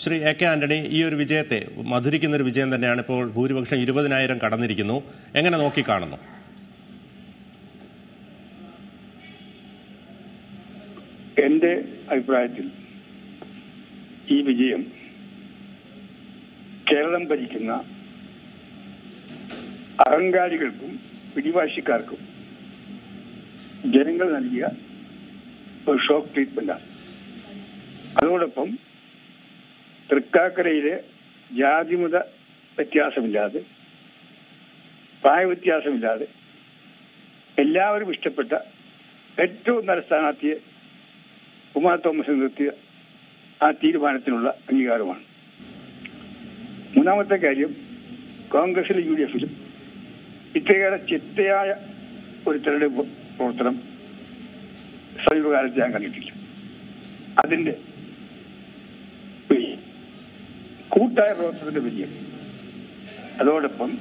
Shri A K Antony ഈ ഒരു വിജയത്തെ മധുരിക്കുന്ന ഒരു വിജയം തന്നെയാണ് ഇപ്പോൾ ഭൂരിപക്ഷം ഇരുപതിനായിരം കടന്നിരിക്കുന്നു എങ്ങനെ നോക്കിക്കാണുന്നു എന്റെ അഭിപ്രായത്തിൽ ഈ വിജയം കേരളം ഭരിക്കുന്ന അഹങ്കാരികൾക്കും പിടിവാശിക്കാർക്കും ജനങ്ങൾ നൽകിയ ഒരു ഷോക്ക് ട്രീറ്റ്മെന്റാണ് അതോടൊപ്പം തൃക്കാക്കരയിലെ ജാതിമത വ്യത്യാസമില്ലാതെ പ്രായവ്യത്യാസമില്ലാതെ എല്ലാവരും ഇഷ്ടപ്പെട്ട ഏറ്റവും നല്ല സ്ഥാനാർത്ഥിയെ കുമാർ തോമസ് നിർത്തിയ ആ തീരുമാനത്തിനുള്ള അംഗീകാരമാണ് മൂന്നാമത്തെ കാര്യം കോൺഗ്രസിലും യു ഡി എഫിലും ഇത്രയേറെ ചിട്ടയായ ഒരു തെരഞ്ഞെടുപ്പ് പ്രവർത്തനം സമീപകാലത്ത് ഞാൻ കണ്ടിട്ടില്ല അതിന്റെ വിജയം. കൂട്ടായ പ്രവർത്തനത്തിന്റെ വിജയം അതോടൊപ്പം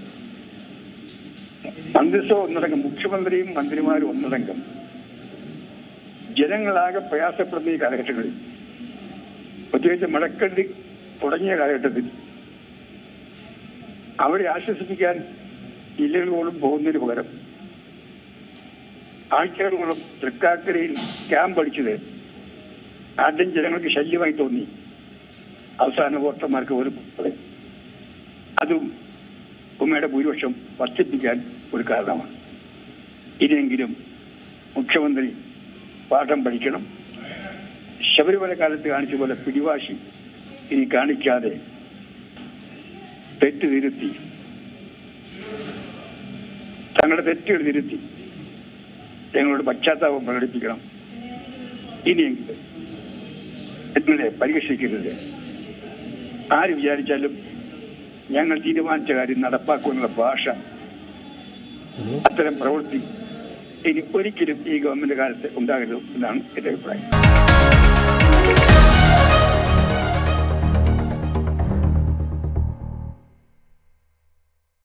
മന്ത്രിസഭ ഒന്നടങ്കം മുഖ്യമന്ത്രിയും മന്ത്രിമാരും ഒന്നടങ്കം ജനങ്ങളാകെ പ്രയാസപ്പെടുന്ന ഈ കാലഘട്ടങ്ങളിൽ പ്രത്യേകിച്ച് മഴക്കണ്ടി തുടങ്ങിയ കാലഘട്ടത്തിൽ അവരെ ആശ്വസിപ്പിക്കാൻ ജില്ലകളോടും പോകുന്നതിന് പകരം ആഴ്ചകളോളം തൃക്കാക്കരയിൽ ക്യാമ്പ് അടിച്ചത് ആദ്യം ജനങ്ങൾക്ക് ശല്യമായി തോന്നി അവസാന വോട്ടർമാർക്ക് ഒരു അതും ഉമ്മയുടെ ഭൂരിപക്ഷം വർദ്ധിപ്പിക്കാൻ ഒരു കാരണമാണ് ഇനിയെങ്കിലും മുഖ്യമന്ത്രി പാഠം പഠിക്കണം ശബരിമല കാലത്ത് കാണിച്ച പോലെ പിടിവാശി ഇനി കാണിക്കാതെ തെറ്റ് തിരുത്തി തങ്ങളുടെ തെറ്റുകൾ തിരുത്തി ഞങ്ങളോട് പശ്ചാത്താപം പ്രകടിപ്പിക്കണം ഇനിയെങ്കിലും എന്നെ പരിഹസിക്കരുത് ആര് വിചാരിച്ചാലും ഞങ്ങൾ തീരുമാനിച്ച കാര്യം നടപ്പാക്കുമെന്നുള്ള ഭാഷ അത്തരം പ്രവൃത്തി ഇനി ഒരിക്കലും ഈ ഗവൺമെന്റ് കാലത്ത് ഉണ്ടാകരുത് എന്നാണ് എന്റെ അഭിപ്രായം